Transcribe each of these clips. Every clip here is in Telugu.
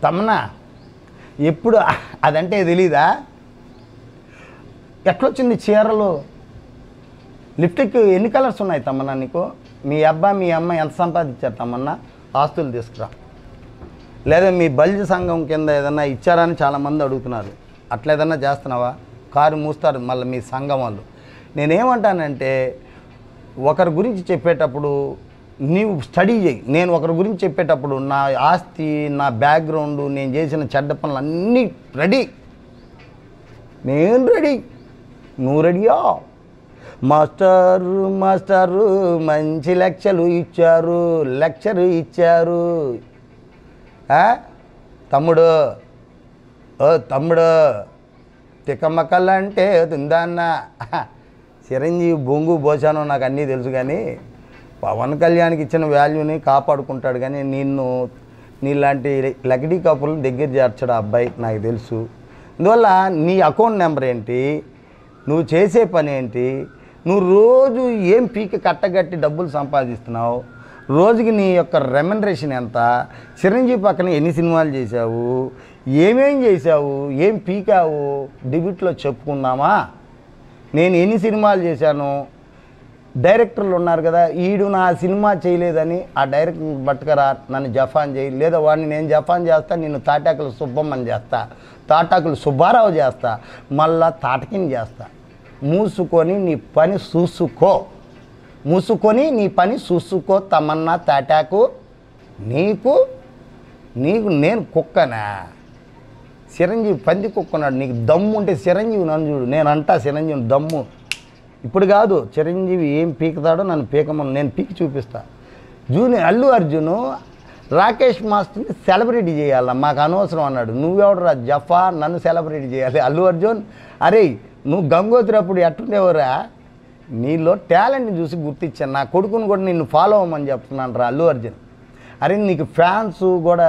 తమన్నా ఎప్పుడు అదంటే తెలీదా ఎట్లొచ్చింది చీరలు లిప్టిక్ ఎన్ని కలర్స్ ఉన్నాయి తమ్మన్నా నీకు మీ అబ్బాయి మీ అమ్మ ఎంత సంపాదించారు తమ్మన్నా ఆస్తులు తీసుకురా లేదా మీ బల్జ సంఘం కింద ఏదన్నా ఇచ్చారని చాలామంది అడుగుతున్నారు అట్లా ఏదన్నా చేస్తున్నావా కారు మూస్తారు మళ్ళీ మీ సంఘం వాళ్ళు నేనేమంటానంటే ఒకరి గురించి చెప్పేటప్పుడు నీవు స్టడీ చేయి నేను ఒకరి గురించి చెప్పేటప్పుడు నా ఆస్తి నా బ్యాక్గ్రౌండ్ నేను చేసిన చెడ్డ పనులు అన్నీ రెడీ నేను రెడీ నువ్వు రెడీయా మాస్టరు మాస్టరు మంచి లెక్చర్లు ఇచ్చారు లెక్చర్ ఇచ్చారు ఆ? తమ్ముడు ఓ తమ్ముడు తికమకల్లంటే తిందాన్న చిరంజీవి బొంగు బోసాను నాకు అన్నీ తెలుసు కానీ పవన్ కళ్యాణ్కి ఇచ్చిన వాల్యూని కాపాడుకుంటాడు కానీ నిన్ను నీలాంటి లకిడీ కప్పులను దగ్గర చేర్చడు ఆ అబ్బాయి నాకు తెలుసు అందువల్ల నీ అకౌంట్ నెంబర్ ఏంటి నువ్వు చేసే పని ఏంటి నువ్వు రోజు ఏం పీక కట్టగట్టి డబ్బులు సంపాదిస్తున్నావు రోజుకి నీ యొక్క రెమ్యునరేషన్ ఎంత చిరంజీవి పక్కన ఎన్ని సినిమాలు చేశావు ఏమేం చేశావు ఏం పీకావు డిబిట్లో చెప్పుకుందామా నేను ఎన్ని సినిమాలు చేశాను డైరెక్టర్లు ఉన్నారు కదా ఈడు నా సినిమా చేయలేదని ఆ డైరెక్టర్ పట్టుకరా నన్ను జఫాన్ చేయి లేదా వాడిని నేను జఫాన్ చేస్తా నిన్ను తాటాకులు సుబ్బమ్మని చేస్తా తాటాకులు సుబ్బారావు చేస్తా మళ్ళా తాటకిని చేస్తా మూసుకొని నీ పని చూసుకో మూసుకొని నీ పని చూసుకో తమన్నా తాటాకు నీకు నీకు నేను కుక్కనా చిరంజీవి పంది కుక్కున్నాడు నీకు దమ్ము ఉంటే చిరంజీవి నన్ను చూడు నేను అంటా చిరంజీవి దమ్ము ఇప్పుడు కాదు చిరంజీవి ఏం పీకుతాడో నన్ను పీకమని నేను పీకి చూపిస్తా జూనియర్ అల్లు అర్జును రాకేష్ మాస్టర్ని సెలబ్రిటీ చేయాల మాకు అనవసరం అన్నాడు నువ్వెవడరా జఫా నన్ను సెలబ్రిటీ చేయాలి అల్లు అర్జున్ అరే నువ్వు గంగోత్రి అప్పుడు ఎట్టుండేవరా నీలో టాలెంట్ని చూసి గుర్తించాను నా కొడుకుని కూడా నిన్ను ఫాలో అవ్వమని చెప్తున్నాను రా అల్లు అర్జున్ అరే నీకు ఫ్యాన్స్ కూడా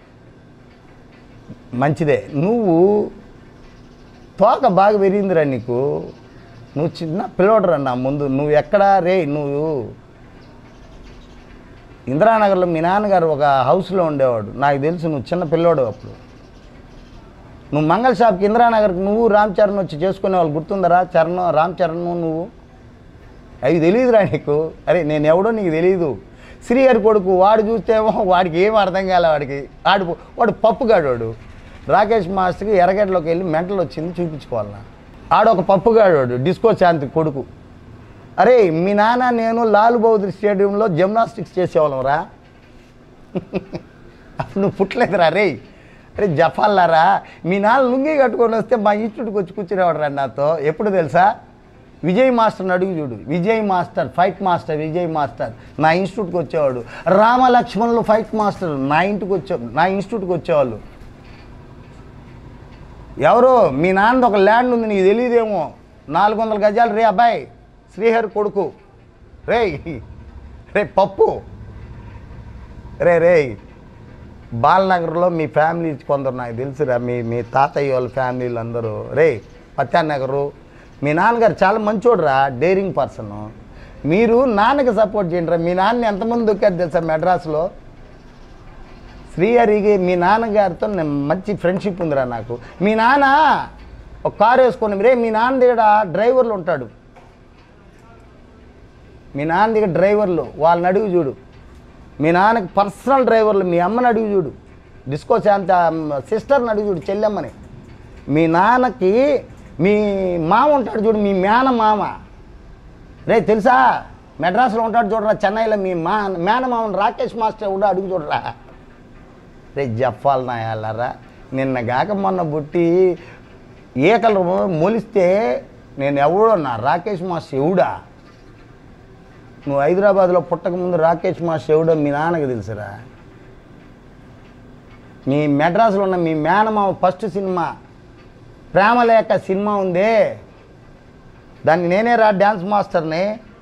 మంచిదే నువ్వు తోక బాగా పెరిగిందిరా నీకు నువ్వు చిన్న పిల్లోడరా నా ముందు నువ్వు ఎక్కడా రే నువ్వు ఇందిరానగర్లో మీ నాన్నగారు ఒక హౌస్లో ఉండేవాడు నాకు తెలుసు నువ్వు చిన్న పిల్లోడు అప్పుడు నువ్వు మంగళ షాప్కి ఇందిరానగర్కి నువ్వు రామ్ చరణ్ వచ్చి చేసుకునే వాళ్ళు గుర్తుందరా చరణ్ రామ్ చరణ్ నువ్వు అవి తెలియదురా నీకు అరే నేను ఎవడో నీకు తెలియదు శ్రీహరి కొడుకు వాడు చూస్తేమో వాడికి ఏం అర్థం కాలే వాడికి వాడు వాడు పప్పుగాడు వాడు రాకేష్ మాస్టర్కి ఎర్రగడ్డలోకి వెళ్ళి మెంటల్ వచ్చింది చూపించుకోవాలన్నా ఆడొక పప్పుగాడు వాడు డిస్కో శాంతి కొడుకు అరే మీ నాన్న నేను లాల్ బహదూర్ స్టేడియంలో జిమ్నాస్టిక్స్ చేసేవాళ్ళం రా అప్పుడు నువ్వు పుట్టలేదురా రే అరే జఫాల్లారా మీ నాన్న లుంగి కట్టుకొని వస్తే మా ఇన్స్టిట్యూట్కి వచ్చి కూర్చునేవాడు రా నాతో ఎప్పుడు తెలుసా విజయ్ మాస్టర్ని అడుగు చూడు Vijay master fight master Vijay master నా ఇన్స్టిట్యూట్కి వచ్చేవాడు రామ లక్ష్మణులు ఫైట్ మాస్టర్ నా ఇంటికి వచ్చే నా ఇన్స్టిట్యూట్కి వచ్చేవాళ్ళు ఎవరో మీ నాన్నది ఒక ల్యాండ్ ఉంది నీకు తెలియదేమో నాలుగు వందల గజాలు రే అబ్బాయి శ్రీహరి కొడుకు రే రే పప్పు రే రే బాలనగర్లో మీ ఫ్యామిలీ కొందరు నాకు తెలుసురా మీ మీ తాతయ్య వాళ్ళ ఫ్యామిలీలు అందరూ రే పత్యానగరు మీ నాన్నగారు చాలా మంచోడురా డేరింగ్ పర్సన్ మీరు నాన్నకి సపోర్ట్ చేయండి రా మీ నాన్న ఎంతమంది దొక్కారు తెలుసా మెడ్రాస్లో శ్రీహరికి మీ నాన్నగారితో నేను మంచి ఫ్రెండ్షిప్ ఉందిరా నాకు మీ నాన్న ఒక కారు వేసుకొని రే మీ నాన్న దగ్గర డ్రైవర్లు ఉంటాడు మీ నాన్న దగ్గర డ్రైవర్లు వాళ్ళని అడుగు చూడు మీ నాన్నకి పర్సనల్ డ్రైవర్లు మీ అమ్మని అడుగు చూడు డిస్కో శాంత సిస్టర్ని అడుగు చూడు చెల్లెమ్మని మీ నాన్నకి మీ మామ ఉంటాడు చూడు మీ మేన మామ రే తెలుసా మెడ్రాస్లో ఉంటాడు చూడరా చెన్నైలో మీ మా మేనమామని రాకేష్ మాస్టర్ కూడా అడుగు చూడరా రే జఫాల్ నాయాలరా నిన్న గాక మొన్న బుట్టి ఏకలు మొలిస్తే నేను ఎవడో నా రాకేష్ మాస్టర్ ఎవడా నువ్వు హైదరాబాద్లో పుట్టక ముందు రాకేష్ మాస్టర్ ఎవడో మీ నాన్నకి తెలుసురా మీ మెడ్రాస్లో ఉన్న మీ మేనమామ ఫస్ట్ సినిమా ప్రేమలేఖ సినిమా ఉందే దాన్ని నేనే రా డ్యాన్స్ మాస్టర్ని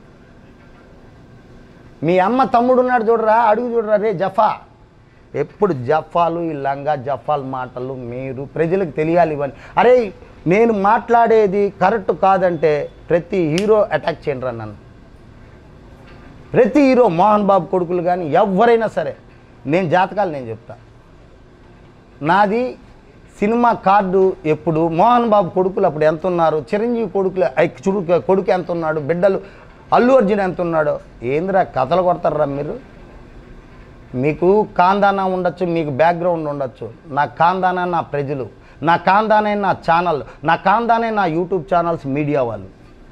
మీ అమ్మ తమ్ముడు ఉన్నాడు చూడరా అడుగు చూడరా రే జఫా ఎప్పుడు జఫాలు ఈ లంగా జఫాల్ మాటలు మీరు ప్రజలకు తెలియాలి ఇవన్నీ అరే నేను మాట్లాడేది కరెక్ట్ కాదంటే ప్రతి హీరో అటాక్ చేయండి రా నన్ను ప్రతి హీరో మోహన్ బాబు కొడుకులు కానీ ఎవరైనా సరే నేను జాతకాలు నేను చెప్తా నాది సినిమా కార్డు ఎప్పుడు మోహన్ బాబు కొడుకులు అప్పుడు ఎంత ఉన్నారు చిరంజీవి కొడుకులు ఐ, చుడు కొడుకు ఎంత ఉన్నాడు బిడ్డలు అల్లు అర్జున్ ఎంత ఉన్నాడో ఏందిరా కథలు కొడతారా మీరు మీకు కాందానా ఉండొచ్చు మీకు బ్యాక్గ్రౌండ్ ఉండొచ్చు నా కాందానా నా ప్రజలు నా కాందానే నా ఛానల్ నా కాందానే నా యూట్యూబ్ ఛానల్స్ మీడియా వాళ్ళు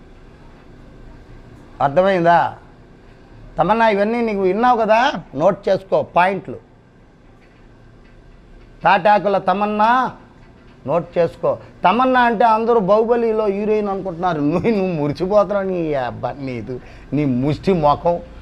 అర్థమైందా తమన్నా ఇవన్నీ నీకు విన్నావు కదా నోట్ చేసుకో పాయింట్లు తాటాకుల తమన్నా నోట్ చేసుకో తమన్నా అంటే అందరూ బాహుబలిలో హీరోయిన్ అనుకుంటున్నారు నువ్వు నువ్వు మురిచిపోతున్నావు నీ అబ్బా నీదు నీ ముష్టి ముఖం